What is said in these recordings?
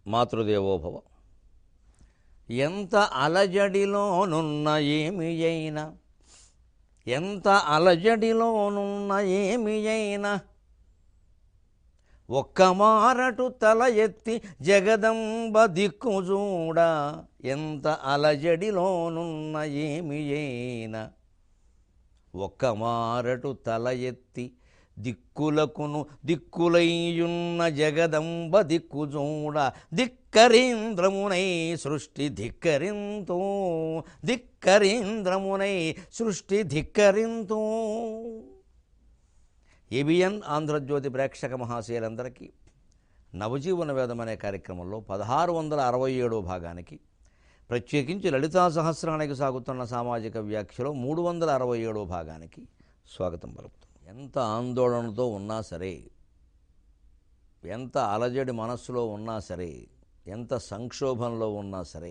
మాతృదేవోభవ ఎంత అలజడిలోనున్న ఏమి అయినా ఎంత అలజడిలోనున్న ఏమి అయినా ఒక్క మారటు తల ఎత్తి జగదంబ దిక్కు చూడ ఎంత అలజడిలోనున్న ఏమి అయినా ఒక్క మారటు తల ఎత్తి దిక్కులకును దిక్కులయ్యున్న జగదంబ దిక్కు చూడ దిక్కరీంద్రమునై సృష్టి ధిక్కరింతూ దిక్కరీంద్రమునై సృష్టి ధిక్కరింతూ ఏబిఎన్ ఆంధ్రజ్యోతి ప్రేక్షక మహాశయులందరికీ నవజీవన వేదం అనే కార్యక్రమంలో పదహారు వందల అరవై ఏడో భాగానికి ప్రత్యేకించి లలితా సహస్రానికి సాగుతున్న సామాజిక వ్యాఖ్యలో మూడు వందల అరవై ఏడో భాగానికి స్వాగతం పలుకుతాం ఎంత ఆందోళనతో ఉన్నా సరే ఎంత అలజడి మనస్సులో ఉన్నా సరే ఎంత సంక్షోభంలో ఉన్నా సరే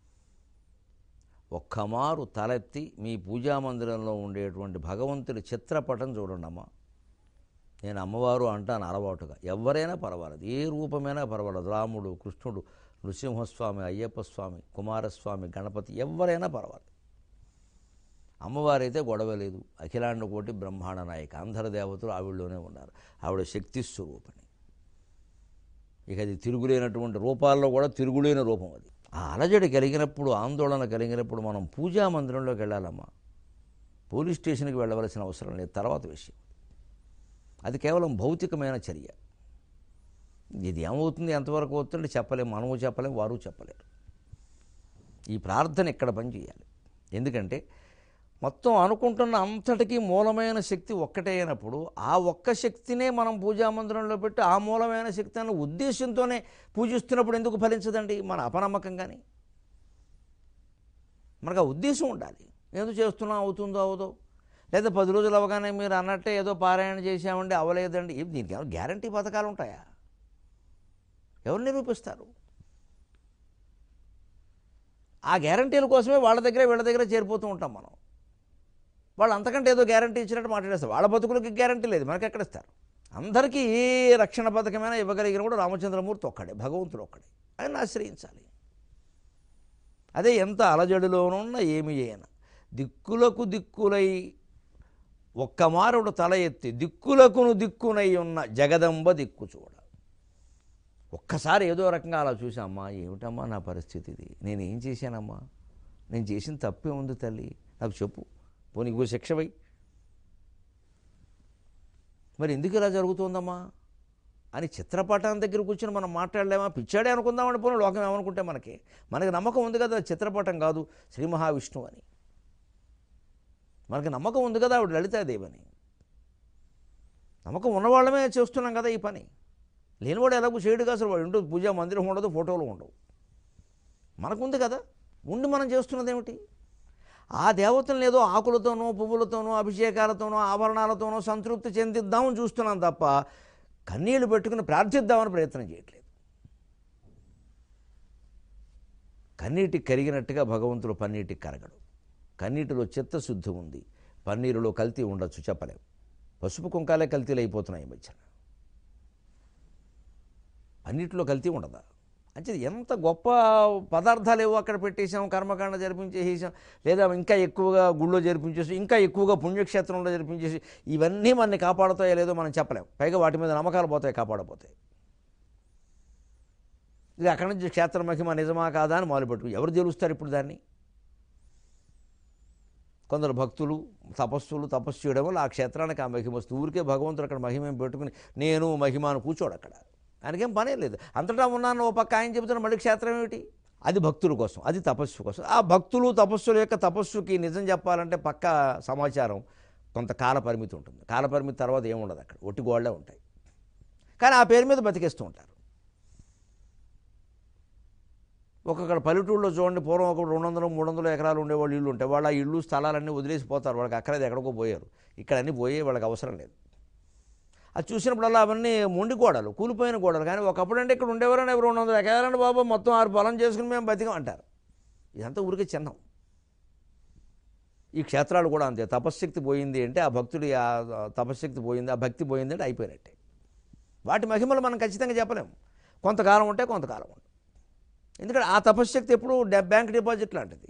ఒక్కమారు తలెత్తి మీ పూజా మందిరంలో ఉండేటువంటి భగవంతుడి చిత్రపటం చూడండి అమ్మా నేను అమ్మవారు అంటాను అలవాటుగా ఎవరైనా పర్వాలేదు ఏ రూపమైనా పర్వాలేదు రాముడు కృష్ణుడు నృసింహస్వామి అయ్యప్ప స్వామి కుమారస్వామి గణపతి ఎవరైనా పర్వాలేదు అమ్మవారైతే గొడవ లేదు అఖిలాండ కోటి బ్రహ్మాండ నాయక అందరి దేవతలు ఆవిడలోనే ఉన్నారు ఆవిడ శక్తి స్వరూపని ఇక అది తిరుగులేనటువంటి రూపాల్లో కూడా తిరుగులేని రూపం అది ఆ అలజడి కలిగినప్పుడు ఆందోళన కలిగినప్పుడు మనం పూజా మందిరంలోకి వెళ్ళాలమ్మా పోలీస్ స్టేషన్కి వెళ్ళవలసిన అవసరం లేదు తర్వాత విషయం అది కేవలం భౌతికమైన చర్య ఇది ఏమవుతుంది ఎంతవరకు అవుతుంది చెప్పలేము మనము చెప్పలేము వారు చెప్పలేరు ఈ ప్రార్థన ఇక్కడ పనిచేయాలి ఎందుకంటే మొత్తం అనుకుంటున్న అంతటికీ మూలమైన శక్తి ఒక్కటే అయినప్పుడు ఆ ఒక్క శక్తినే మనం పూజా మందిరంలో పెట్టి ఆ మూలమైన శక్తి అన్న ఉద్దేశంతోనే పూజిస్తున్నప్పుడు ఎందుకు ఫలించదండి మన అపనమ్మకం కానీ మనకు ఆ ఉద్దేశం ఉండాలి ఎందుకు చేస్తున్నాం అవుతుందో అవదో లేదా పది రోజులు అవగానే మీరు అన్నట్టే ఏదో పారాయణ చేసామండి అవలేదండి ఇవి దీనికి ఏమైనా గ్యారంటీ పథకాలు ఉంటాయా ఎవరు నిరూపిస్తారు ఆ గ్యారంటీల కోసమే వాళ్ళ దగ్గర వీళ్ళ దగ్గర చేరిపోతూ ఉంటాం మనం వాళ్ళు అంతకంటే ఏదో గ్యారంటీ ఇచ్చినట్టు మాట్లాడేస్తారు వాళ్ళ బతుకులకి గ్యారంటీ లేదు మనకి ఎక్కడ ఇస్తారు అందరికీ ఏ రక్షణ పథకమైనా ఇవ్వగలిగిన కూడా రామచంద్రమూర్తి ఒక్కడే భగవంతుడు ఒక్కడే ఆయన ఆశ్రయించాలి అదే ఎంత అలజడిలోనున్న ఏమి చేయన దిక్కులకు దిక్కులై ఒక్క మారుడు తల ఎత్తి దిక్కులకును దిక్కునై ఉన్న జగదంబ దిక్కు చూడ ఒక్కసారి ఏదో రకంగా అలా చూసామ్మా ఏమిటమ్మా నా పరిస్థితి ఇది నేను ఏం చేశానమ్మా నేను చేసిన తప్పే ఉంది తల్లి నాకు చెప్పు పోనీ నీకు శిక్ష వై మరి ఎందుకు ఇలా జరుగుతుందమ్మా అని చిత్రపటం దగ్గర కూర్చొని మనం మాట్లాడలేమా పిచ్చాడే అనుకుందామని పోనీ లోకం ఏమనుకుంటే మనకి మనకి నమ్మకం ఉంది కదా చిత్రపటం కాదు శ్రీ మహావిష్ణువు అని మనకి నమ్మకం ఉంది కదా ఆవిడ లలితాదేవి అని నమ్మకం ఉన్నవాళ్ళమే చేస్తున్నాం కదా ఈ పని లేనివాడు ఎలాగో చేయడు అసలు వాడు ఉండదు పూజా మందిరం ఉండదు ఫోటోలు ఉండవు మనకుంది కదా ఉండి మనం చేస్తున్నది ఏమిటి ఆ దేవతలను ఏదో ఆకులతోనో పువ్వులతోనో అభిషేకాలతోనో ఆభరణాలతోనో సంతృప్తి చెందిద్దామని చూస్తున్నాం తప్ప కన్నీళ్లు పెట్టుకుని ప్రార్థిద్దామని ప్రయత్నం చేయట్లేదు కన్నీటికి కరిగినట్టుగా భగవంతుడు పన్నీటికి కరగడు కన్నీటిలో చిత్తశుద్ధి ఉంది పన్నీరులో కల్తీ ఉండొచ్చు చెప్పలేం పసుపు కుంకాలే కల్తీలు అయిపోతున్నాయి ఈ మధ్యన అన్నిటిలో కల్తీ ఉండదా అంటే ఎంత గొప్ప పదార్థాలు ఏవో అక్కడ పెట్టేసాం కర్మకాండ జరిపించేసేసాం లేదా ఇంకా ఎక్కువగా గుళ్ళో జరిపించేసి ఇంకా ఎక్కువగా పుణ్యక్షేత్రంలో జరిపించేసి ఇవన్నీ మనని కాపాడుతాయో లేదో మనం చెప్పలేం పైగా వాటి మీద నమ్మకాలు పోతాయి కాపాడపోతాయి ఇది అక్కడి నుంచి క్షేత్ర మహిమ నిజమా కాదా అని మొదలుపెట్టు ఎవరు తెలుస్తారు ఇప్పుడు దాన్ని కొందరు భక్తులు తపస్సులు తపస్సు చేయడం వల్ల ఆ క్షేత్రానికి ఆ మహిమ వస్తుంది ఊరికే భగవంతుడు అక్కడ మహిమ పెట్టుకుని నేను మహిమాను కూర్చోడు అక్కడ ఆయనకేం పనే లేదు అంతటా ఉన్నాను ఓ పక్క ఆయన చెబుతున్న మళ్ళీ క్షేత్రం ఏమిటి అది భక్తుల కోసం అది తపస్సు కోసం ఆ భక్తులు తపస్సుల యొక్క తపస్సుకి నిజం చెప్పాలంటే పక్క సమాచారం కొంత కాల పరిమితి ఉంటుంది కాల పరిమితి తర్వాత ఏముండదు అక్కడ ఒట్టి గోళ్లే ఉంటాయి కానీ ఆ పేరు మీద బతికేస్తూ ఉంటారు ఒక్కొక్కడ పల్లెటూళ్ళలో చూడండి పూర్వం ఒక రెండు వందలు మూడు వందలు ఎకరాలు ఉండేవాళ్ళు ఇల్లు ఉంటాయి వాళ్ళు ఆ ఇల్లు స్థలాలన్నీ వదిలేసిపోతారు వాళ్ళకి అక్కడది ఎక్కడికో పోయారు ఇక్కడ అన్నీ పోయే వాళ్ళకి అవసరం లేదు అది చూసినప్పుడల్లా అవన్నీ మొండి గోడలు కూలిపోయిన గోడలు కానీ ఒకప్పుడు అంటే ఇక్కడ ఉండేవారని రెండు వందల ఎకరాలండి బాబు మొత్తం ఆరు పొలం చేసుకుని మేము బతికం అంటారు ఇదంతా ఊరికే చిన్నం ఈ క్షేత్రాలు కూడా అంతే తపశ్శక్తి పోయింది అంటే ఆ భక్తుడి ఆ తపశ్శక్తి పోయింది ఆ భక్తి పోయింది అంటే అయిపోయినట్టే వాటి మహిమలు మనం ఖచ్చితంగా చెప్పలేము కొంతకాలం ఉంటే కొంతకాలం ఉంటాయి ఎందుకంటే ఆ తపశ్శక్తి ఎప్పుడు డె- బ్యాంక్ డిపాజిట్ లాంటిది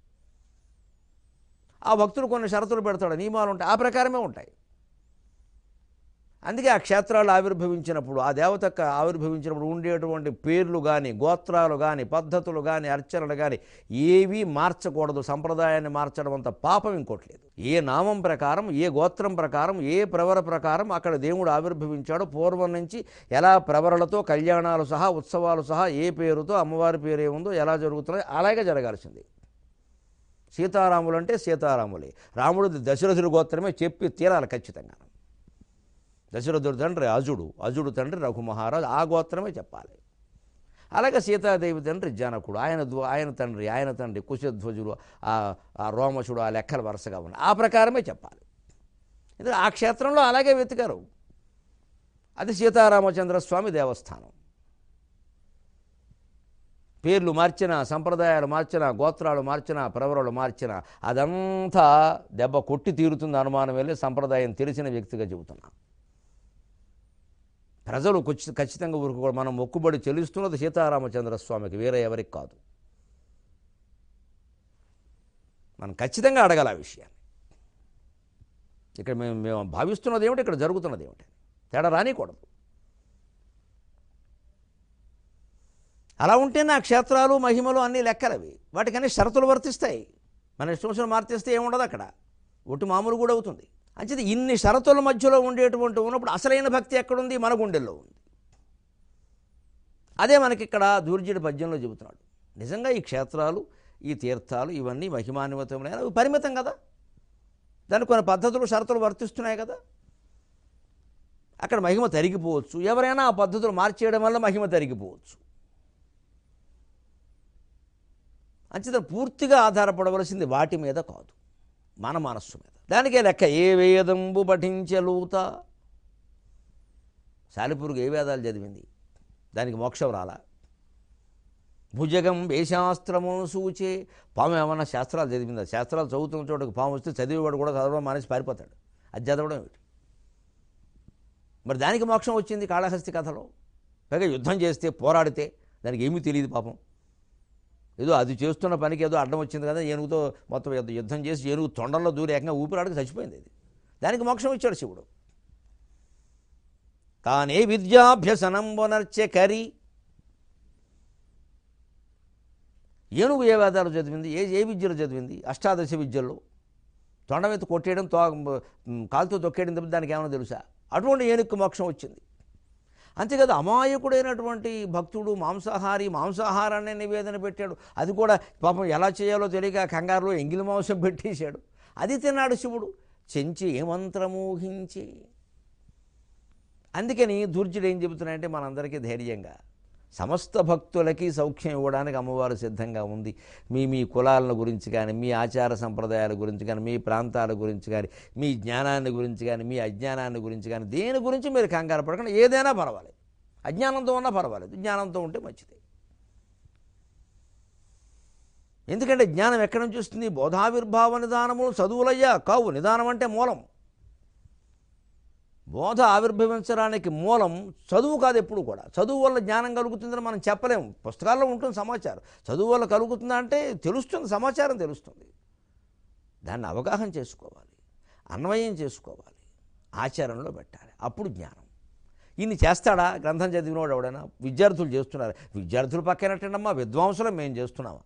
ఆ భక్తుడు కొన్ని షరతులు పెడతాడు నియమాలు ఉంటాయి ఆ ప్రకారమే ఉంటాయి అందుకే ఆ క్షేత్రాలు ఆవిర్భవించినప్పుడు ఆ దేవతక్క ఆవిర్భవించినప్పుడు ఉండేటువంటి పేర్లు కానీ గోత్రాలు కానీ పద్ధతులు కానీ అర్చనలు కానీ ఏవీ మార్చకూడదు సంప్రదాయాన్ని మార్చడం అంత పాపం ఇంకోటి లేదు ఏ నామం ప్రకారం ఏ గోత్రం ప్రకారం ఏ ప్రవర ప్రకారం అక్కడ దేవుడు ఆవిర్భవించాడో పూర్వం నుంచి ఎలా ప్రవరలతో కళ్యాణాలు సహా ఉత్సవాలు సహా ఏ పేరుతో అమ్మవారి పేరు ఏముందో ఎలా జరుగుతున్నాయో అలాగే జరగాల్సింది సీతారాములు అంటే సీతారాములే రాముడు దశరథుడి గోత్రమే చెప్పి తీరాలి ఖచ్చితంగా దశరథుడు తండ్రి అజుడు అజుడు తండ్రి రఘుమహారాజు ఆ గోత్రమే చెప్పాలి అలాగే సీతాదేవి తండ్రి జనకుడు ఆయన ధ్వ- ఆయన తండ్రి ఆయన తండ్రి కుశధ్వజుడు ఆ ఆ రోమశుడు ఆ లెక్కలు వరుసగా ఉన్నాయి ఆ ప్రకారమే చెప్పాలి ఎందుకంటే ఆ క్షేత్రంలో అలాగే వెతికారు అది సీతారామచంద్ర స్వామి దేవస్థానం పేర్లు మార్చిన సంప్రదాయాలు మార్చిన గోత్రాలు మార్చిన ప్రవరలు మార్చిన అదంతా దెబ్బ కొట్టి తీరుతుంది అనుమానం వెళ్ళి సంప్రదాయం తెలిసిన వ్యక్తిగా చెబుతున్నా ప్రజలు ఖచ్చి- ఖచ్చితంగా ఊరుకోవడం మనం మొక్కుబడి చెల్లిస్తున్నది సీతారామచంద్ర స్వామికి వేరే ఎవరికి కాదు మనం ఖచ్చితంగా అడగాలి ఆ విషయాన్ని ఇక్కడ మేము మేము భావిస్తున్నది ఏమిటి ఇక్కడ జరుగుతున్నది ఏమిటి తేడా రానికూడదు అలా ఉంటే నా క్షేత్రాలు మహిమలు అన్నీ లెక్కలవి వాటికన్నీ షరతులు వర్తిస్తాయి మన ఇష్టం వచ్చిన మార్చేస్తే ఏముండదు అక్కడ ఒట్టి మామూలు కూడా అవుతుంది అంచేది ఇన్ని షరతుల మధ్యలో ఉండేటువంటి ఉన్నప్పుడు అసలైన భక్తి ఎక్కడుంది మన గుండెల్లో ఉంది అదే మనకి ఇక్కడ దూర్జుడి పద్యంలో చెబుతున్నాడు నిజంగా ఈ క్షేత్రాలు ఈ తీర్థాలు ఇవన్నీ మహిమాన్వితమైన అవి పరిమితం కదా దానికి కొన్ని పద్ధతులు షరతులు వర్తిస్తున్నాయి కదా అక్కడ మహిమ తరిగిపోవచ్చు ఎవరైనా ఆ పద్ధతులు మార్చేయడం వల్ల మహిమ తరిగిపోవచ్చు అంచేత పూర్తిగా ఆధారపడవలసింది వాటి మీద కాదు మన మనస్సు మీద దానికే లెక్క ఏ వేదంబు పఠించలూత సాలిపురుగు ఏ వేదాలు చదివింది దానికి మోక్షం రాలా భుజగం వేశాస్త్రము సూచే పాము ఏమన్నా శాస్త్రాలు చదివిందా శాస్త్రాలు చదువుతున్న చోటకి పాము వస్తే చదివేవాడు కూడా చదవడం మానేసి పారిపోతాడు అది చదవడం ఏమిటి మరి దానికి మోక్షం వచ్చింది కాళహస్తి కథలో పైగా యుద్ధం చేస్తే పోరాడితే దానికి ఏమీ తెలియదు పాపం ఏదో అది చేస్తున్న పనికి ఏదో అడ్డం వచ్చింది కదా ఏనుగుతో మొత్తం యుద్ధ- యుద్ధం చేసి ఏనుగు తొండంలో దూరి ఏకంగా ఊపిరాడికి చచ్చిపోయింది అది దానికి మోక్షం ఇచ్చాడు శివుడు తానే విద్యాభ్యసనం వనర్చె కరి ఏనుగు ఏ వేదాలు చదివింది ఏ ఏ విద్యలు చదివింది అష్టాదశ విద్యల్లో తొండమెత్తి కొట్టేయడం తో కాలుతో తొక్కేయడం తప్ప దానికి ఏమైనా తెలుసా అటువంటి ఏనుగుకి మోక్షం వచ్చింది అంతేకాదు అమాయకుడైనటువంటి భక్తుడు మాంసాహారి మాంసాహారాన్ని నివేదన పెట్టాడు అది కూడా పాపం ఎలా చేయాలో తెలియక కంగారులో ఎంగిలి మాంసం పెట్టేశాడు అది తిన్నాడు శివుడు చెంచి ఏమంత్రమోహించి అందుకని దుర్జుడు ఏం చెబుతున్నాయంటే మనందరికీ ధైర్యంగా సమస్త భక్తులకి సౌఖ్యం ఇవ్వడానికి అమ్మవారు సిద్ధంగా ఉంది మీ మీ కులాల గురించి కానీ మీ ఆచార సంప్రదాయాల గురించి కానీ మీ ప్రాంతాల గురించి కానీ మీ జ్ఞానాన్ని గురించి కానీ మీ అజ్ఞానాన్ని గురించి కానీ దేని గురించి మీరు కంగారు పడకుండా ఏదైనా పర్వాలేదు అజ్ఞానంతో ఉన్నా పర్వాలేదు జ్ఞానంతో ఉంటే మంచిది ఎందుకంటే జ్ఞానం ఎక్కడి నుంచి వస్తుంది బోధావిర్భావ నిదానములు చదువులయ్యా కావు నిదానం అంటే మూలం బోధ ఆవిర్భవించడానికి మూలం చదువు కాదు ఎప్పుడు కూడా చదువు వల్ల జ్ఞానం కలుగుతుందని మనం చెప్పలేము పుస్తకాల్లో ఉంటుంది సమాచారం చదువు వల్ల కలుగుతుందా అంటే తెలుస్తుంది సమాచారం తెలుస్తుంది దాన్ని అవగాహన చేసుకోవాలి అన్వయం చేసుకోవాలి ఆచరణలో పెట్టాలి అప్పుడు జ్ఞానం ఇన్ని చేస్తాడా గ్రంథం చదివినవాడు ఎవడైనా విద్యార్థులు చేస్తున్నారు విద్యార్థులు పక్కనట్టండమ్మా విద్వాంసులు మేము చేస్తున్నామా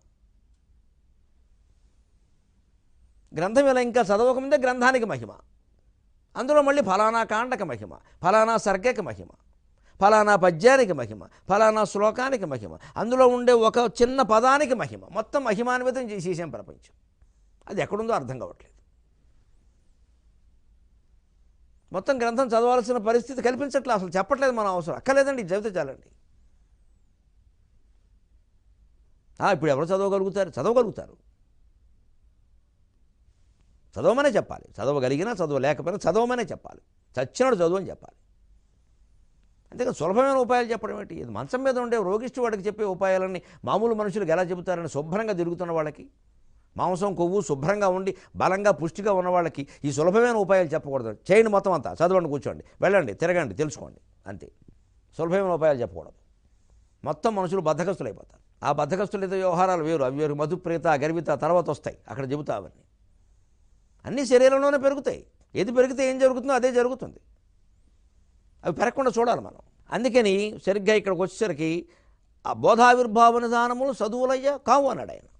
గ్రంథం ఇలా ఇంకా చదవకముందే గ్రంథానికి మహిమ అందులో మళ్ళీ ఫలానా కాండకి మహిమ ఫలానా సర్గకి మహిమ ఫలానా పద్యానికి మహిమ ఫలానా శ్లోకానికి మహిమ అందులో ఉండే ఒక చిన్న పదానికి మహిమ మొత్తం మహిమాన్వితం చేసేసాం ప్రపంచం అది ఎక్కడుందో అర్థం కావట్లేదు మొత్తం గ్రంథం చదవాల్సిన పరిస్థితి కల్పించట్లేదు అసలు చెప్పట్లేదు మనం అవసరం అక్కర్లేదండి ఇది చదివితే చాలండి ఆ, ఇప్పుడు ఎవరు చదవగలుగుతారు చదవగలుగుతారు చదవమనే చెప్పాలి చదవగలిగినా చదవలేకపోయినా చదవమనే చెప్పాలి చచ్చినాడు చదువు అని చెప్పాలి అంతేగా సులభమైన ఉపాయాలు చెప్పడం ఏంటి ఇది మంచం మీద ఉండే రోగిష్టి వాడికి చెప్పే ఉపాయాలన్నీ మామూలు మనుషులకు ఎలా చెబుతారని శుభ్రంగా తిరుగుతున్న వాళ్ళకి మాంసం కొవ్వు శుభ్రంగా ఉండి బలంగా పుష్టిగా ఉన్న వాళ్ళకి ఈ సులభమైన ఉపాయాలు చెప్పకూడదు చేయండి మొత్తం అంతా చదవండి కూర్చోండి వెళ్ళండి తిరగండి తెలుసుకోండి అంతే సులభమైన ఉపాయాలు చెప్పకూడదు మొత్తం మనుషులు బద్ధకస్తులు అయిపోతారు ఆ బద్ధకస్తులైతే వ్యవహారాలు వేరు అవి వేరు మధుప్రేత గర్విత తర్వాత వస్తాయి అక్కడ చెబుతా అవన్నీ అన్నీ శరీరంలోనే పెరుగుతాయి ఏది పెరిగితే ఏం జరుగుతుందో అదే జరుగుతుంది అవి పెరగకుండా చూడాలి మనం అందుకని సరిగ్గా ఇక్కడికి వచ్చేసరికి ఆ బోధావిర్భావ నిదానములు చదువులయ్యా కావు అన్నాడు ఆయన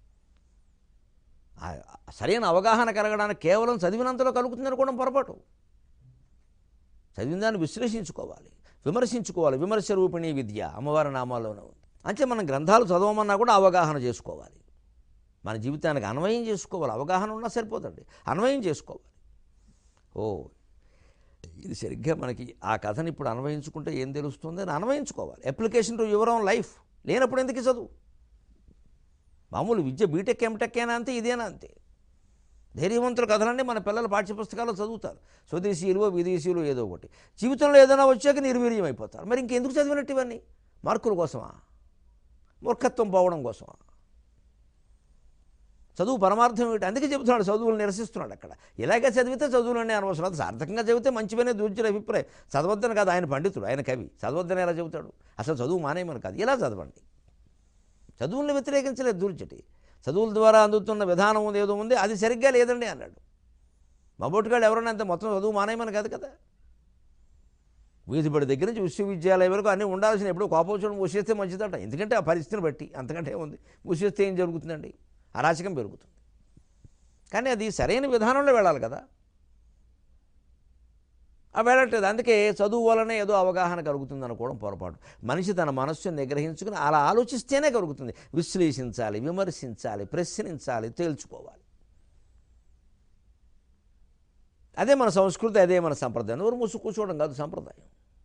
ఆ సరైన అవగాహన కలగడానికి కేవలం చదివినంతలో కలుగుతుంది అనుకోవడం పొరపాటు చదివిన దాన్ని విశ్లేషించుకోవాలి విమర్శించుకోవాలి విమర్శ రూపిణి విద్య అమ్మవారి నామాల్లోనే ఉంది అంటే మనం గ్రంథాలు చదవమన్నా కూడా అవగాహన చేసుకోవాలి మన జీవితానికి అన్వయం చేసుకోవాలి అవగాహన ఉన్నా సరిపోతుంది అన్వయం చేసుకోవాలి ఓ ఇది సరిగ్గా మనకి ఆ కథని ఇప్పుడు అన్వయించుకుంటే ఏం తెలుస్తుంది అని అన్వయించుకోవాలి application to your own life లేనప్పుడు ఎందుకు ఈ చదువు మామూలు విద్య బీటెక్ ఎంటెక్ అయినా అంతే ఇదేనా అంతే ధైర్యవంతుల కథలన్నీ మన పిల్లల పాఠ్యపుస్తకాల్లో చదువుతారు స్వదేశీయులు విదేశీయులు ఏదో ఒకటి జీవితంలో ఏదైనా వచ్చాక నిర్వీర్యం అయిపోతారు మరి ఇంకెందుకు చదివినట్టు ఇవన్నీ మార్కుల కోసమా మూర్ఖత్వం పోవడం కోసమా చదువు పరమార్థం ఏమిటి అందుకే చెబుతున్నాడు చదువులు నిరసిస్తున్నాడు అక్కడ ఇలాగే చదివితే చదువులనే అనవసరం అది సార్థకంగా చదివితే మంచివనే దూర్చిన అభిప్రాయం చదవద్దని కాదు ఆయన పండితుడు ఆయన కవి చదవద్దని ఎలా చెబుతాడు అసలు చదువు మానేయమని కాదు ఇలా చదవండి చదువుల్ని వ్యతిరేకించలేదు దూర్చటి చదువుల ద్వారా అందుతున్న విధానం ఉంది ఏదో ఉంది అది సరిగ్గా లేదండి అన్నాడు మా బొట్టుగాడు ఎవరన్నా అంత మొత్తం చదువు మానేయమని కాదు కదా వీధిబడి దగ్గర నుంచి విశ్వవిద్యాలయం వరకు అన్నీ ఉండాల్సిన ఎప్పుడు కోపోచడం మూసేస్తే మంచిదట ఎందుకంటే ఆ పరిస్థితిని బట్టి అంతకంటే ఏముంది మూసేస్తే ఏం జరుగుతుందండి అరాచకం పెరుగుతుంది కానీ అది సరైన విధానంలో వెళ్ళాలి కదా ఆ వెళ్ళట్లేదు అందుకే చదువు వలనే ఏదో అవగాహన కలుగుతుంది అనుకోవడం పొరపాటు మనిషి తన మనస్సును నిగ్రహించుకుని అలా ఆలోచిస్తేనే కలుగుతుంది విశ్లేషించాలి విమర్శించాలి ప్రశ్నించాలి తేల్చుకోవాలి అదే మన సంస్కృతి అదే మన సంప్రదాయం నోరు మూసు కూర్చోవడం కాదు సంప్రదాయం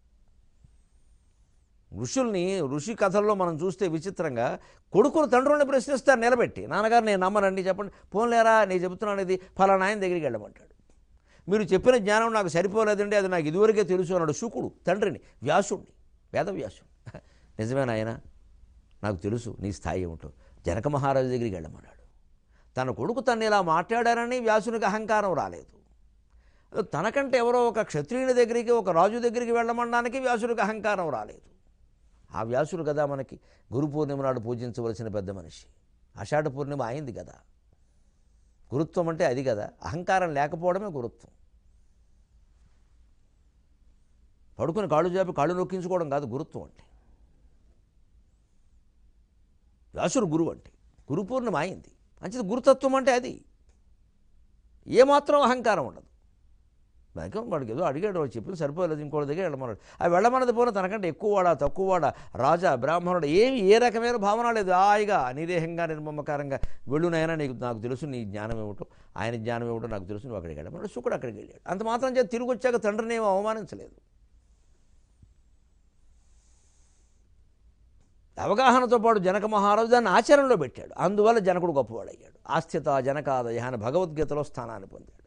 ఋషుల్ని ఋషి కథల్లో మనం చూస్తే విచిత్రంగా కొడుకులు తండ్రుల్ని ప్రశ్నిస్తారు నిలబెట్టి నాన్నగారు నేను నమ్మనండి చెప్పండి పోన్లేరా నేను చెబుతున్నాను ఇది ఫలానా ఆయన దగ్గరికి వెళ్ళమంటాడు మీరు చెప్పిన జ్ఞానం నాకు సరిపోలేదండి అది నాకు ఇదివరకే తెలుసు అన్నాడు శుకుడు తండ్రిని వ్యాసుడిని వేదవ్యాసుడు నిజమేనా ఆయన నాకు తెలుసు నీ స్థాయి ఏమిటో జనక మహారాజు దగ్గరికి వెళ్ళమన్నాడు తన కొడుకు తను ఇలా మాట్లాడారని వ్యాసునికి అహంకారం రాలేదు తనకంటే ఎవరో ఒక క్షత్రియుని దగ్గరికి ఒక రాజు దగ్గరికి వెళ్ళమనడానికి వ్యాసుడికి అహంకారం రాలేదు ఆ వ్యాసుడు కదా మనకి గురు పూర్ణిమ నాడు పూజించవలసిన పెద్ద మనిషి ఆషాఢ పూర్ణిమ అయింది కదా గురుత్వం అంటే అది కదా అహంకారం లేకపోవడమే గురుత్వం పడుకుని కాళ్ళు జాపి కాళ్ళు నొక్కించుకోవడం కాదు గురుత్వం అంటే వ్యాసుడు గురువు అంటే గురు పూర్ణిమ అయింది మంచిది గురుతత్వం అంటే అది ఏమాత్రం అహంకారం ఉండదు దానికి వాడికి ఏదో అడిగాడు వాడు చెప్పింది సరిపోలేదు ఇంకోటి దగ్గర వెళ్ళమన్నాడు ఆ వెళ్ళమన్నది పోయిన తనకంటే ఎక్కువ వాడా తక్కువ వాడా రాజా బ్రాహ్మణుడు ఏమి ఏ రకమైన భావన లేదు హాయిగా నిదేహంగా నిర్మమకారంగా వెళ్ళునైనా నీకు నాకు తెలుసు నీ జ్ఞానం ఏమిటో ఆయన జ్ఞానం ఏమిటో నాకు తెలుసు నువ్వు అక్కడికి వెళ్ళమన్నాడు శుకుడు అక్కడికి వెళ్ళాడు అంత మాత్రం చేతి తిరిగి వచ్చాక తండ్రిని ఏమో అవమానించలేదు అవగాహనతో పాటు జనక మహారాజు దాన్ని ఆచరణలో పెట్టాడు అందువల్ల జనకుడు గొప్పవాడయ్యాడు ఆస్థిత జనకాదయ అని భగవద్గీతలో స్థానాన్ని పొందాడు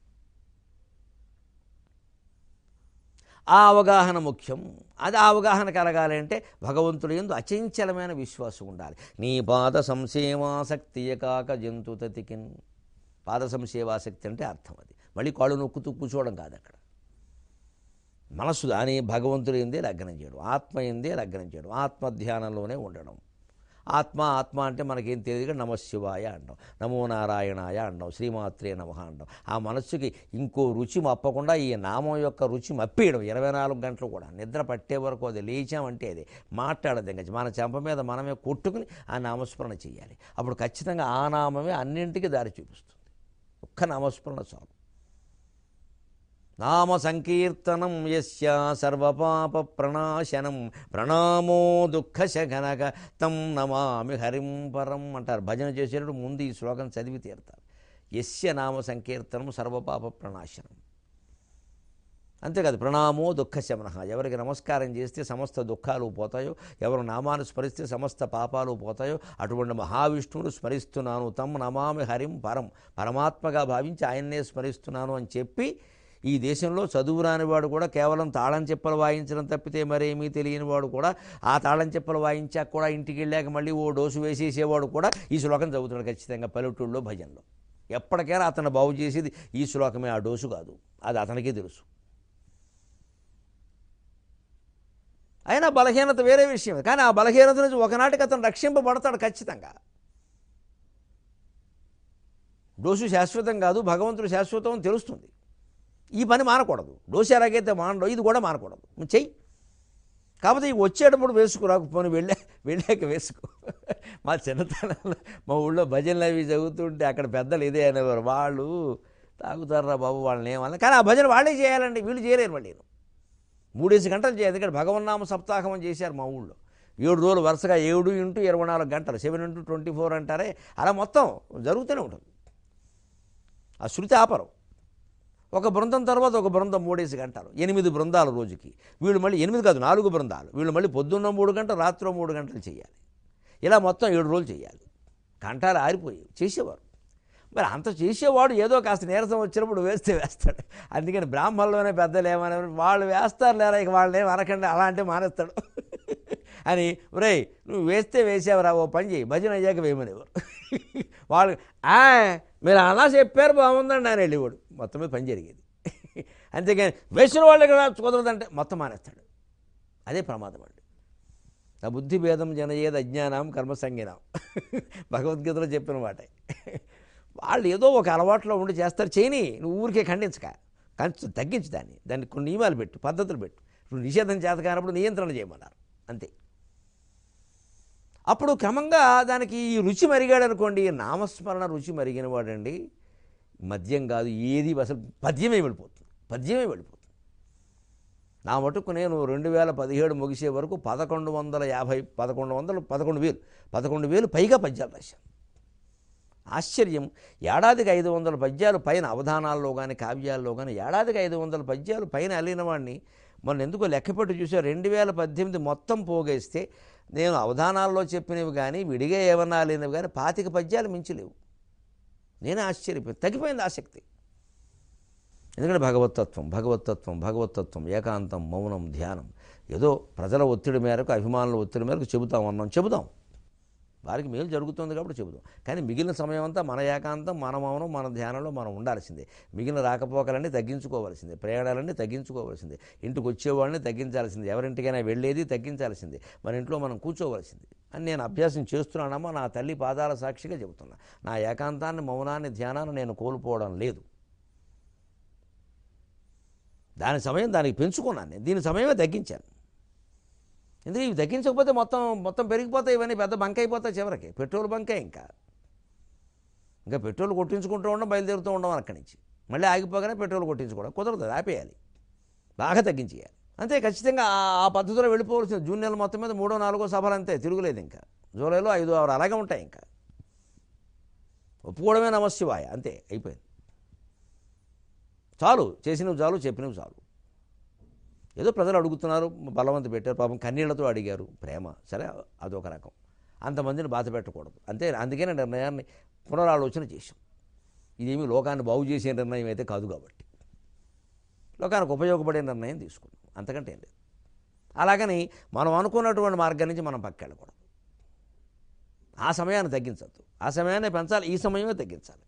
ఆ అవగాహన ముఖ్యం అది ఆ అవగాహన కలగాలి అంటే భగవంతుడు ఎందు అచంచలమైన విశ్వాసం ఉండాలి నీ పాద సంశయమాసక్తి కాక జంతు తతికిన్ పాద సంశయవాసక్తి అంటే అర్థం అది మళ్ళీ కాళ్ళు నొక్కుతూ కూర్చోవడం కాదు అక్కడ మనస్సు దాని భగవంతుడు ఎందే లగ్నం చేయడం ఆత్మ ఎందే లగ్నం చేయడం ఆత్మ ధ్యానంలోనే ఉండడం ఆత్మ ఆత్మ అంటే మనకేం తెలియదు నమశివాయ అంటాం నమో నారాయణాయ అంటాం శ్రీమాత్రే నమ అంటాం ఆ మనస్సుకి ఇంకో రుచి మప్పకుండా ఈ నామం యొక్క రుచి మప్పేయడం ఇరవై నాలుగు గంటలు కూడా నిద్ర పట్టే వరకు అది లేచామంటే అదే మాట్లాడదు ఇంకా మన చెంప మీద మనమే కొట్టుకుని ఆ నామస్మరణ చేయాలి అప్పుడు ఖచ్చితంగా ఆ నామమే అన్నింటికి దారి చూపిస్తుంది ఒక్క నామస్మరణ చాలు నామ సంకీర్తనం యస్య సర్వపాప ప్రణాశనం ప్రణామో దుఃఖ శగనక తం నమామి హరిం పరం అంటారు భజన చేసేటప్పుడు ముందు ఈ శ్లోకం చదివి తీరుతారు యస్య నామ సంకీర్తనం సర్వపాప ప్రణాశనం అంతేకాదు ప్రణామో దుఃఖ శమన ఎవరికి నమస్కారం చేస్తే సమస్త దుఃఖాలు పోతాయో ఎవరు నామాన్ని స్మరిస్తే సమస్త పాపాలు పోతాయో అటువంటి మహావిష్ణువును స్మరిస్తున్నాను తమ్ నమామి హరిం పరం పరమాత్మగా భావించి ఆయన్నే స్మరిస్తున్నాను అని చెప్పి ఈ దేశంలో చదువు రానివాడు కూడా కేవలం తాళం చెప్పలు వాయించడం తప్పితే మరేమీ తెలియని వాడు కూడా ఆ తాళం చెప్పలు వాయించాక కూడా ఇంటికి వెళ్ళాక మళ్ళీ ఓ డోసు వేసేసేవాడు కూడా ఈ శ్లోకం చదువుతున్నాడు ఖచ్చితంగా పల్లెటూళ్ళలో భజనలో ఎప్పటికైనా అతను బాగు చేసేది ఈ శ్లోకమే ఆ డోసు కాదు అది అతనికే తెలుసు అయినా బలహీనత వేరే విషయం కానీ ఆ బలహీనత నుంచి ఒకనాటికి అతను రక్షింపబడతాడు ఖచ్చితంగా డోసు శాశ్వతం కాదు భగవంతుడు శాశ్వతం అని తెలుస్తుంది ఈ పని మానకూడదు డోసు ఎలాగైతే మానడో ఇది కూడా మానకూడదు నువ్వు చెయ్యి కాకపోతే ఇవి వచ్చేటప్పుడు వేసుకురాకపోని వెళ్ళా వెళ్ళాక వేసుకో మా చిన్నతనంలో మా ఊళ్ళో భజనలు అవి చదువుతుంటే అక్కడ పెద్దలు ఇదే అనేవారు వాళ్ళు తాగుతారా బాబు వాళ్ళని ఏమన్నా కానీ ఆ భజన వాళ్ళే చేయాలండి వీళ్ళు చేయలేరు మళ్ళీ మూడేసి గంటలు చేయాలి ఎందుకంటే భగవన్నామ సప్తాహం అని చేశారు మా ఊళ్ళో ఏడు రోజులు వరుసగా ఏడు ఇంటూ ఇరవై నాలుగు గంటలు సెవెన్ ఇంటూ ట్వంటీ ఫోర్ అంటారే అలా మొత్తం జరుగుతూనే ఉంటుంది ఆ శృతి ఆపరం ఒక బృందం తర్వాత ఒక బృందం మూడేసి గంటలు ఎనిమిది బృందాలు రోజుకి వీళ్ళు మళ్ళీ ఎనిమిది కాదు నాలుగు బృందాలు వీళ్ళు మళ్ళీ పొద్దున్న మూడు గంటలు రాత్రి మూడు గంటలు చేయాలి ఇలా మొత్తం ఏడు రోజులు చేయాలి కంటాలు ఆరిపోయి చేసేవారు మరి అంత చేసేవాడు ఏదో కాస్త నీరసం వచ్చినప్పుడు వేస్తే వేస్తాడు అందుకని బ్రాహ్మణులోనే పెద్దలు ఏమనే వాళ్ళు వేస్తారు లేరా ఇక వాళ్ళని ఏం అనకండి అలా అంటే మానేస్తాడు అని ఒరేయ్ నువ్వు వేస్తే వేసేవరా ఓ పని చేయి భజన అయ్యాక వేయమనేవారు వాళ్ళు "ఆ, మీరు అలా చెప్పారు బాగుందండి ఆయన వెళ్ళేవాడు మొత్తం మీద పని జరిగేది అంతేగాని వేసిన వాళ్ళకి కుదరదంటే మొత్తం మానేస్తాడు అదే ప్రమాదం అండి నా బుద్ధి భేదం జనయేది అజ్ఞానం కర్మ సంజ్ఞానం భగవద్గీతలో చెప్పిన మాట వాళ్ళు ఏదో ఒక అలవాట్లో ఉండి చేస్తారు చేయని నువ్వు ఊరికే ఖండించక కంచు తగ్గించు దాన్ని దానికి కొన్ని నియమాలు పెట్టు పద్ధతులు పెట్టు ఇప్పుడు నిషేధం చేత కానప్పుడు నియంత్రణ చేయమన్నారు అంతే అప్పుడు క్రమంగా దానికి ఈ రుచి మరిగాడు అనుకోండి నామస్మరణ రుచి మరిగిన వాడండి మద్యం కాదు ఏది అసలు పద్యమే వెళ్ళిపోతుంది పద్యమే వెళ్ళిపోతుంది నా మటుకు నేను రెండు వేల పదిహేడు ముగిసే వరకు పదకొండు వందల యాభై పదకొండు వందలు పదకొండు వేలు పదకొండు వేలు పైగా పద్యాలు రాశాను ఆశ్చర్యం ఏడాదికి ఐదు వందల పద్యాలు పైన అవధానాల్లో కానీ కావ్యాల్లో కానీ ఏడాదికి ఐదు వందల పద్యాలు పైన అల్లిన వాడిని మొన్న ఎందుకో లెక్కపెట్టి చూసా రెండు వేల పద్దెనిమిది మొత్తం పోగేస్తే నేను అవధానాల్లో చెప్పినవి కానీ విడిగా ఏమన్నా అల్లినవి కానీ పాతిక పద్యాలు మించలేవు నేనే ఆశ్చర్యపోయి తగ్గిపోయింది ఆసక్తి ఎందుకంటే భగవతత్వం భగవతత్వం భగవతత్వం ఏకాంతం మౌనం ధ్యానం ఏదో ప్రజల ఒత్తిడి మేరకు అభిమానుల ఒత్తిడి మేరకు చెబుతాం అన్నాం చెబుదాం వారికి మేలు జరుగుతుంది కాబట్టి చెబుదాం కానీ మిగిలిన సమయం అంతా మన ఏకాంతం మన మౌనం మన ధ్యానంలో మనం ఉండాల్సిందే మిగిలిన రాకపోకలన్నీ తగ్గించుకోవాల్సిందే ప్రయాణాలన్నీ తగ్గించుకోవాల్సిందే ఇంటికి వచ్చేవాళ్ళని తగ్గించాల్సిందే ఎవరింటికైనా వెళ్ళేది తగ్గించాల్సిందే మన ఇంట్లో మనం కూర్చోవలసిందే అని నేను అభ్యాసం చేస్తున్నానమ్మా నా తల్లి పాదాల సాక్షిగా చెబుతున్నా నా ఏకాంతాన్ని మౌనాన్ని ధ్యానాన్ని నేను కోల్పోవడం లేదు దాని సమయం దానికి పెంచుకున్నాను నేను దీని సమయమే తగ్గించాను ఎందుకంటే ఇవి తగ్గించకపోతే మొత్తం మొత్తం పెరిగిపోతాయి ఇవన్నీ పెద్ద బంక్ అయిపోతాయి చివరికి పెట్రోల్ బంకే ఇంకా ఇంకా పెట్రోల్ కొట్టించుకుంటూ ఉండడం బయలుదేరుతూ ఉండడం అక్కడి నుంచి మళ్ళీ ఆగిపోగానే పెట్రోల్ కొట్టించుకోవడం కుదరదు అది ఆపేయాలి బాగా తగ్గించేయాలి అంతే ఖచ్చితంగా ఆ- ఆ పద్ధతిలో వెళ్ళిపోవలసింది జూన్ నెల మొత్తం మీద మూడో నాలుగో సభలు అంతే తిరుగులేదు ఇంకా జూలైలో ఐదు ఆరు అలాగే ఉంటాయి ఇంకా ఒప్పుకోవడమే నమశివాయ అంతే అయిపోయింది చాలు చేసినవి చాలు చెప్పినవి చాలు ఏదో ప్రజలు అడుగుతున్నారు బలవంత పెట్టారు పాపం కన్నీళ్లతో అడిగారు ప్రేమ సరే అదొక రకం అంతమందిని బాధ పెట్టకూడదు అంతే అందుకనే నిర్ణయాన్ని పునరాలోచన చేశాం ఇదేమి లోకాన్ని బాగు చేసే నిర్ణయం అయితే కాదు కాబట్టి లోకానికి ఉపయోగపడే నిర్ణయం తీసుకున్నాం అంతకంటే ఏం లేదు అలాగని మనం అనుకున్నటువంటి మార్గం నుంచి మనం పక్క వెళ్ళకూడదు ఆ సమయాన్ని తగ్గించద్దు ఆ సమయాన్ని పెంచాలి ఈ సమయమే తగ్గించాలి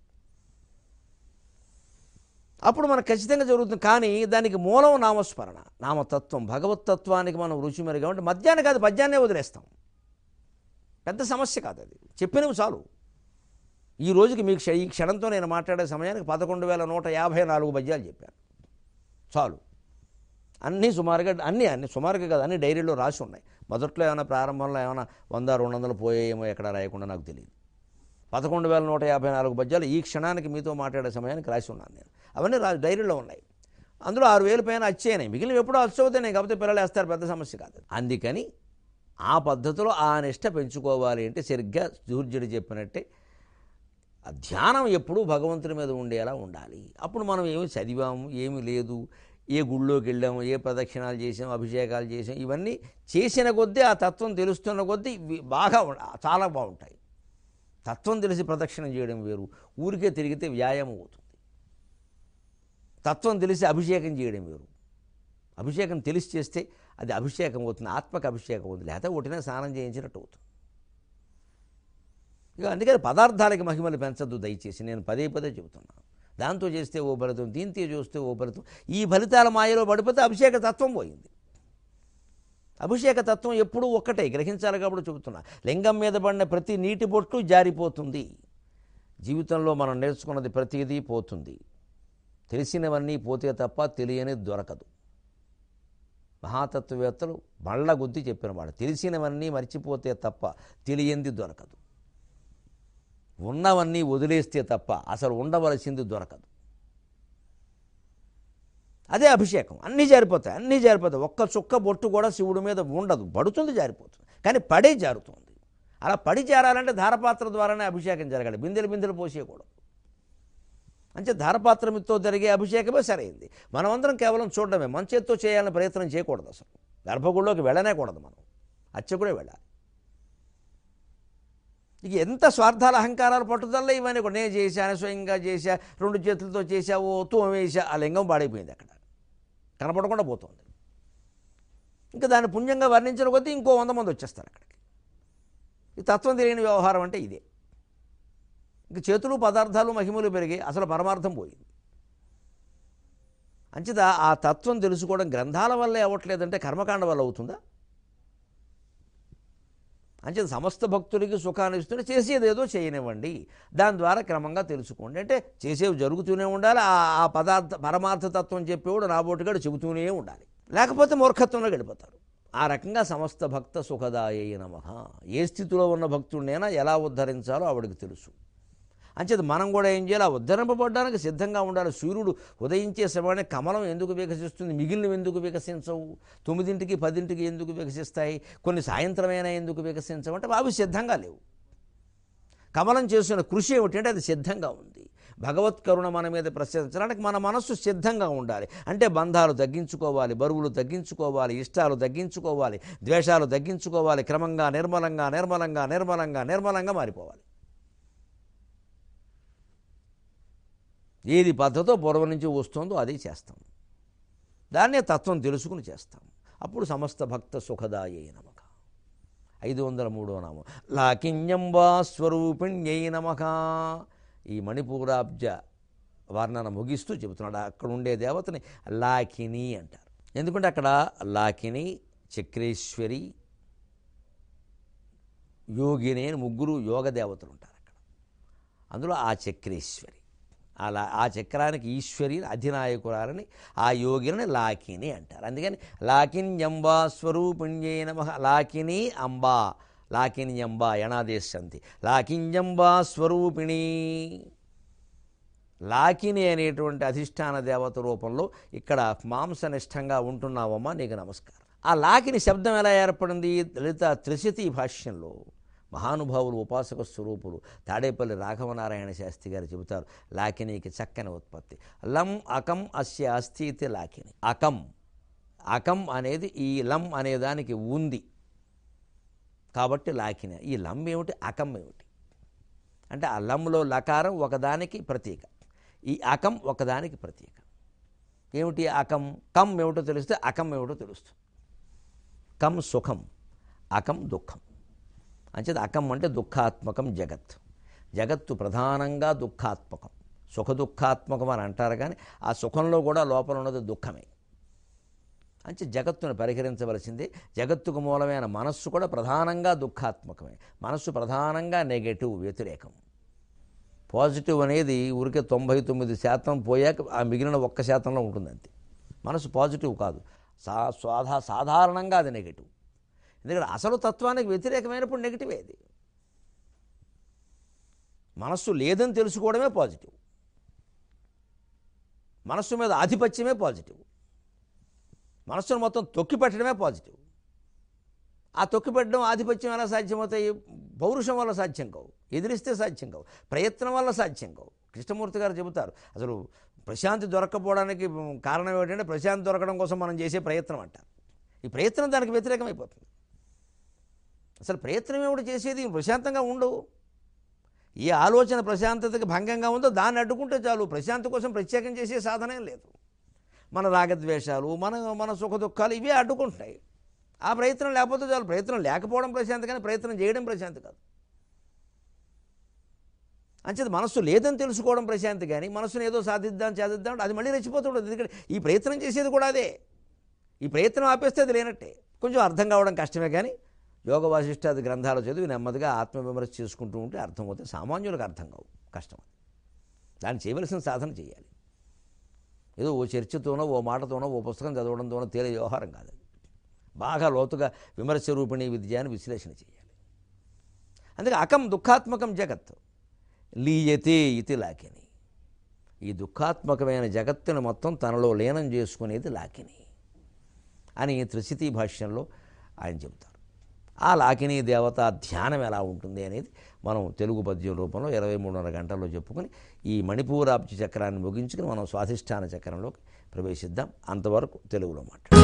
అప్పుడు మనకు ఖచ్చితంగా జరుగుతుంది కానీ దానికి మూలం నామస్మరణ నామతత్వం భగవతత్వానికి మనం రుచి మెరుగా ఉంటే మధ్యాహ్నం కాదు పద్యాన్నే వదిలేస్తాం పెద్ద సమస్య కాదు అది చెప్పినవి చాలు ఈ రోజుకి మీకు క్ష- ఈ క్షణంతో నేను మాట్లాడే సమయానికి పదకొండు వేల నూట యాభై నాలుగు పద్యాలు చెప్పాను చాలు అన్నీ సుమారుగా అన్నీ అన్ని సుమారుగా కాదు అన్ని డైరీలో రాసి ఉన్నాయి మొదట్లో ఏమైనా ప్రారంభంలో ఏమైనా వంద రెండు వందలు పోయేమో ఎక్కడ రాయకుండా నాకు తెలియదు పదకొండు వేల నూట యాభై నాలుగు పద్యాలు ఈ క్షణానికి మీతో మాట్లాడే సమయానికి రాసి ఉన్నాను నేను అవన్నీ రా డైరీలో ఉన్నాయి అందులో ఆరు వేలు పైన వచ్చేనాయి మిగిలిన ఎప్పుడో వచ్చవుతాయి కాకపోతే పిల్లలు వేస్తారు పెద్ద సమస్య కాదు అందుకని ఆ పద్ధతిలో ఆ నిష్ట పెంచుకోవాలి అంటే సరిగ్గా సూర్యుడు చెప్పినట్టే ఆ ధ్యానం ఎప్పుడూ భగవంతుని మీద ఉండేలా ఉండాలి అప్పుడు మనం ఏమి చదివాము ఏమి లేదు ఏ గుళ్ళోకి వెళ్ళాము ఏ ప్రదక్షిణాలు చేసాం అభిషేకాలు చేసాం ఇవన్నీ చేసిన కొద్దీ ఆ తత్వం తెలుస్తున్న కొద్దీ ఇవి బాగా ఉం- చాలా బాగుంటాయి తత్వం తెలిసి ప్రదక్షిణ చేయడం వేరు ఊరికే తిరిగితే వ్యాయామం అవుతుంది తత్వం తెలిసి అభిషేకం చేయడం వేరు అభిషేకం తెలిసి చేస్తే అది అభిషేకం అవుతుంది ఆత్మకు అభిషేకం అవుతుంది లేకపోతే ఒకటినే స్నానం చేయించినట్టు అవుతుంది ఇక అందుకని పదార్థాలకి మహిమలు పెంచద్దు దయచేసి నేను పదే పదే చెబుతున్నాను దాంతో చేస్తే ఓ ఫలితం దీంతో చూస్తే ఓ ఫలితం ఈ ఫలితాల మాయలో పడిపోతే అభిషేక తత్వం పోయింది అభిషేక తత్వం ఎప్పుడూ ఒక్కటే గ్రహించాలి కాబట్టి చెబుతున్నా లింగం మీద పడిన ప్రతి నీటి బొట్టు జారిపోతుంది జీవితంలో మనం నేర్చుకున్నది ప్రతిదీ పోతుంది తెలిసినవన్నీ పోతే తప్ప తెలియనిది దొరకదు మహాతత్వవేత్తలు మళ్ళా గుద్ది చెప్పిన మాట తెలిసినవన్నీ మర్చిపోతే తప్ప తెలియంది దొరకదు ఉన్నవన్నీ వదిలేస్తే తప్ప అసలు ఉండవలసింది దొరకదు అదే అభిషేకం అన్నీ జారిపోతాయి అన్నీ జారిపోతాయి ఒక్క చుక్క బొట్టు కూడా శివుడి మీద ఉండదు పడుతుంది జారిపోతుంది కానీ పడే జారుతుంది అలా పడి చేరాలంటే ధారపాత్ర ద్వారానే అభిషేకం జరగాలి బిందెలు బిందెలు పోసేయకూడదు అంటే ధారపాత్రమితో జరిగే అభిషేకమే సరైంది మనమందరం కేవలం చూడడమే మన చేత్తో చేయాలని ప్రయత్నం చేయకూడదు అసలు గర్భగుడిలోకి వెళ్ళనే కూడదు మనం అర్చకుడే వెళ్ళాలి ఇక ఎంత స్వార్థాల అహంకారాలు పట్టుదల ఇవన్నీ కూడా నేను చేశాను స్వయంగా చేశా రెండు చేతులతో చేశా ఓ తోమేశా ఆ లింగం పాడైపోయింది అక్కడ కనపడకుండా పోతుంది ఇంకా దాన్ని పుణ్యంగా వర్ణించిన కొద్దీ ఇంకో వంద మంది వచ్చేస్తారు అక్కడికి ఈ తత్వం తెలియని వ్యవహారం అంటే ఇదే ఇంక చేతులు పదార్థాలు మహిమలు పెరిగి అసలు పరమార్థం పోయింది అంచేత ఆ తత్వం తెలుసుకోవడం గ్రంథాల వల్లే అవ్వట్లేదంటే కర్మకాండ వల్ల అవుతుందా అంచేత సమస్త భక్తులకి సుఖాన్ని ఇస్తుంటే చేసేది ఏదో చేయనివ్వండి దాని ద్వారా క్రమంగా తెలుసుకోండి అంటే చేసేవి జరుగుతూనే ఉండాలి ఆ ఆ పదార్థ పరమార్థతత్వం చెప్పేవాడు నాబోటుగాడు చెబుతూనే ఉండాలి లేకపోతే మూర్ఖత్వంలో గడిపోతారు ఆ రకంగా సమస్త భక్త సుఖదాయ నమ ఏ స్థితిలో ఉన్న భక్తుడినైనా ఎలా ఉద్ధరించాలో ఆవిడకి తెలుసు అంచేది మనం కూడా ఏం చేయాలి ఆ ఉద్ధరింపబడడానికి సిద్ధంగా ఉండాలి సూర్యుడు ఉదయించే సమయాన్ని కమలం ఎందుకు వికసిస్తుంది మిగిలినవి ఎందుకు వికసించవు తొమ్మిదింటికి పదింటికి ఎందుకు వికసిస్తాయి కొన్ని సాయంత్రమైనా ఎందుకు వికసించవు అంటే అవి సిద్ధంగా లేవు కమలం చేస్తున్న కృషి ఏమిటంటే అది సిద్ధంగా ఉంది భగవత్ కరుణ మన మీద ప్రశ్నించడానికి మన మనస్సు సిద్ధంగా ఉండాలి అంటే బంధాలు తగ్గించుకోవాలి బరువులు తగ్గించుకోవాలి ఇష్టాలు తగ్గించుకోవాలి ద్వేషాలు తగ్గించుకోవాలి క్రమంగా నిర్మలంగా నిర్మలంగా నిర్మలంగా నిర్మలంగా మారిపోవాలి ఏది పద్ధతో పూర్వం నుంచి వస్తుందో అదే చేస్తాం దాన్నే తత్వం తెలుసుకుని చేస్తాం అప్పుడు సమస్త భక్త సుఖదాయే నమక ఐదు వందల మూడో నామం లాకిన్యంబా స్వరూపిణ్యై నమక ఈ మణిపూరాబ్జ వర్ణన ముగిస్తూ చెబుతున్నాడు అక్కడ ఉండే దేవతని లాకిని అంటారు ఎందుకంటే అక్కడ లాకిని చక్రేశ్వరి యోగిని అని ముగ్గురు యోగ దేవతలు ఉంటారు అక్కడ అందులో ఆ చక్రేశ్వరి అలా ఆ చక్రానికి ఈశ్వరి అధినాయకురాలని ఆ యోగిని లాకిని అంటారు అందుకని లాకిన్యంబా స్వరూపిణ్యే నమ లాకిని అంబా లాకిన్యంబా యణాదేశంతి లాకిన్యంబా స్వరూపిణి లాకిని అనేటువంటి అధిష్టాన దేవత రూపంలో ఇక్కడ మాంసనిష్టంగా ఉంటున్నావమ్మా నీకు నమస్కారం ఆ లాకిని శబ్దం ఎలా ఏర్పడింది లలిత త్రిశతి భాష్యంలో మహానుభావులు ఉపాసక స్వరూపులు తాడేపల్లి రాఘవనారాయణ శాస్త్రి గారు చెబుతారు లాకినీకి చక్కని ఉత్పత్తి లం అకం అస్య అస్థితి లాకిని అకం అకం అనేది ఈ లం అనే దానికి ఉంది కాబట్టి లాకిని ఈ లం ఏమిటి అకం ఏమిటి అంటే ఆ లంలో లకారం ఒకదానికి ప్రతీక ఈ అకం ఒకదానికి ప్రతీక ఏమిటి అకం కం ఏమిటో తెలిస్తే అకం ఏమిటో తెలుస్తుంది కం సుఖం అకం దుఃఖం అంచేత అకం అంటే దుఃఖాత్మకం జగత్ జగత్తు ప్రధానంగా దుఃఖాత్మకం సుఖ దుఃఖాత్మకం అని అంటారు కానీ ఆ సుఖంలో కూడా లోపల ఉన్నది దుఃఖమే అంటే జగత్తును పరిహరించవలసింది జగత్తుకు మూలమైన మనస్సు కూడా ప్రధానంగా దుఃఖాత్మకమే మనస్సు ప్రధానంగా నెగటివ్ వ్యతిరేకం పాజిటివ్ అనేది ఊరికే తొంభై తొమ్మిది శాతం పోయాక ఆ మిగిలిన ఒక్క శాతంలో ఉంటుంది అంతే మనసు పాజిటివ్ కాదు సా సాధా సాధారణంగా అది నెగిటివ్ ఎందుకంటే అసలు తత్వానికి వ్యతిరేకమైనప్పుడు నెగిటివ్ అది మనస్సు లేదని తెలుసుకోవడమే పాజిటివ్ మనస్సు మీద ఆధిపత్యమే పాజిటివ్ మనస్సును మొత్తం తొక్కిపెట్టడమే పాజిటివ్ ఆ తొక్కిపెట్టడం ఆధిపత్యం ఎలా సాధ్యమవుతాయి పౌరుషం వల్ల సాధ్యం కావు ఎదిరిస్తే సాధ్యం కావు ప్రయత్నం వల్ల సాధ్యం కావు కృష్ణమూర్తి గారు చెబుతారు అసలు ప్రశాంతి దొరక్కపోవడానికి కారణం ఏమిటంటే ప్రశాంతి దొరకడం కోసం మనం చేసే ప్రయత్నం అంటారు ఈ ప్రయత్నం దానికి వ్యతిరేకమైపోతుంది అసలు ప్రయత్నం ఏమిటి చేసేది ప్రశాంతంగా ఉండవు ఏ ఆలోచన ప్రశాంతతకి భంగంగా ఉందో దాన్ని అడ్డుకుంటే చాలు ప్రశాంతి కోసం ప్రత్యేకం చేసే సాధనం లేదు మన రాగద్వేషాలు మన మన సుఖ దుఃఖాలు ఇవే అడ్డుకుంటున్నాయి ఆ ప్రయత్నం లేకపోతే చాలు ప్రయత్నం లేకపోవడం ప్రశాంతి కానీ ప్రయత్నం చేయడం ప్రశాంతి కాదు అంచేది మనస్సు లేదని తెలుసుకోవడం ప్రశాంతి కానీ మనస్సును ఏదో సాధిద్దాం చేదిద్దాం అంటే అది మళ్ళీ రెచ్చిపోతుంటుంది ఎందుకంటే ఈ ప్రయత్నం చేసేది కూడా అదే ఈ ప్రయత్నం ఆపేస్తే అది లేనట్టే కొంచెం అర్థం కావడం కష్టమే కానీ యోగ వాసిష్టాది గ్రంథాలు చదివి నెమ్మదిగా ఆత్మవిమర్శ చేసుకుంటూ ఉంటే అర్థమవుతాయి సామాన్యులకు అర్థం కావు కష్టం అది దాన్ని చేయవలసిన సాధన చేయాలి ఏదో ఓ చర్చతోనో ఓ మాటతోనో ఓ పుస్తకం చదవడంతోనో తేలే వ్యవహారం కాదు అది బాగా లోతుగా విమర్శ రూపిణి విద్య అని విశ్లేషణ చేయాలి అందుకే అకం దుఃఖాత్మకం జగత్ లీయతే ఇతి లాకిని ఈ దుఃఖాత్మకమైన జగత్తును మొత్తం తనలో లీనం చేసుకునేది లాకిని అని త్రిశితి భాష్యంలో ఆయన చెబుతారు ఆ లాకిని దేవత ధ్యానం ఎలా ఉంటుంది అనేది మనం తెలుగు పద్యం రూపంలో ఇరవై మూడున్నర గంటల్లో చెప్పుకొని ఈ మణిపూరాబ్జి చక్రాన్ని ముగించుకుని మనం స్వాధిష్టాన చక్రంలోకి ప్రవేశిద్దాం అంతవరకు తెలుగులో మాట్లాడు